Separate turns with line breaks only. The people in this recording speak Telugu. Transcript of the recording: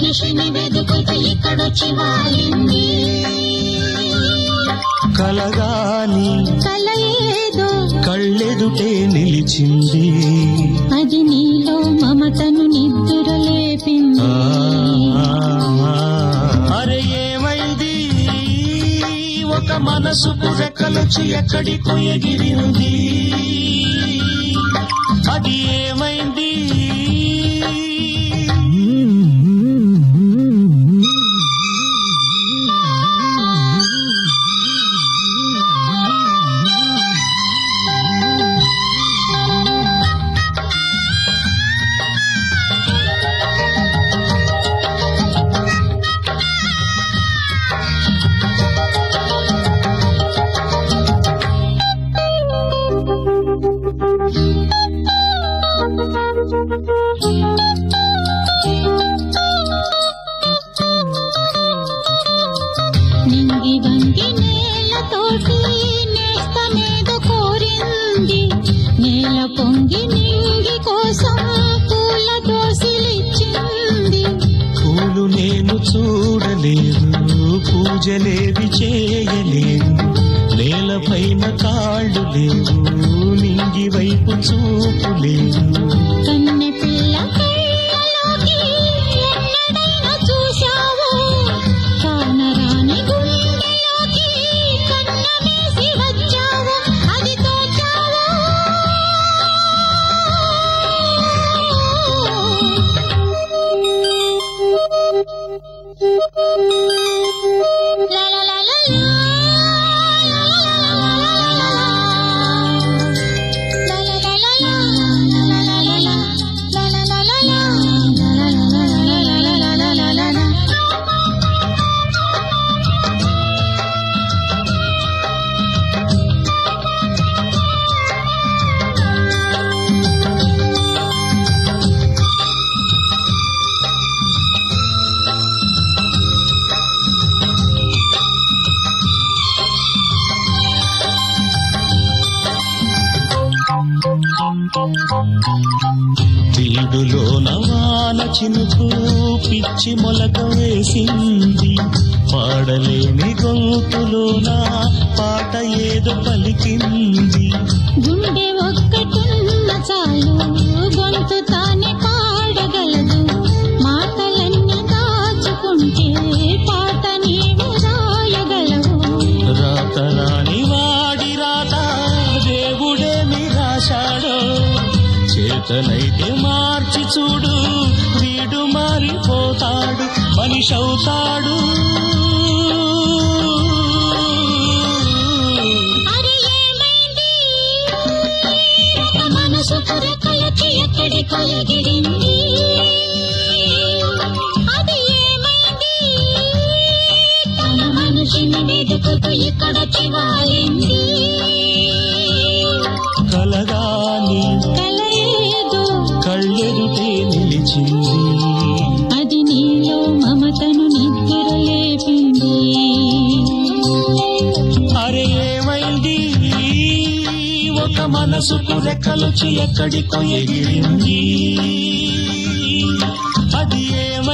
మనిషిని వెతుకుతూ ఇక్కడొచ్చి వాలింది
కలగాని
కల ఏదో
కళ్ళెదుటే నిలిచింది
అది నీలో మమతను నిద్ర లేపింది
ఆ, అరే ఏమైంది ఒక మనసుకు రెక్కలొచ్చి ఎక్కడికో ఎగిరింది అది ఏమైంది
నింగి వంగి నేలతోటి నేస్తమేదో కోరింది నేల పొంగి నింగి కోసం పూల దోసిలిచ్చింది
పూలు నేను చూడలేదు పూజలేవి చేయలేదు నేలపైన కాళ్ళు లేవు నింగి వైపు చూపు లేదు
కన్నె పిల్ల కళ్ళలోకి ఎన్నడైనా చూశావు కానరాని గుండెలోకి కన్నమేసి వచ్చావు అది తోచావు లా లా లా లా లా లా లా లా
తీడులో నవాన చినుకు పిచ్చి మొలక వేసింది పాడలేని గొంతులోన పాట ఏదో పలికింది
గుండె ఒక్కటున్న చాలు గొంతు తానే పాడగలదు మాటలన్నీ దాచుకుంటే పాట నీవు రాయగలవు
రాత రాని వాడి రాత దేవుడేమి రాశాడో చేతనైతే మార్చి చూడు వీడు మారిపోతాడు మనిషి అవుతాడు
అరే ఏమైంది మనసు పురకలకి ఎక్కడికో ఎగిరింది అది ఏమైంది తన మనిషిని వెతుకుతూ ఇక్కడొచ్చి వాలింది
కలగాని
కల ఏదో
కళ్ళెదుటే నిలిచింది
అది నీలో మమతను నిద్ర లేపింది
అరే ఏమైంది ఒక మనసుకు రెక్కలొచ్చి ఎక్కడికో ఎగిరింది అది ఏమైంది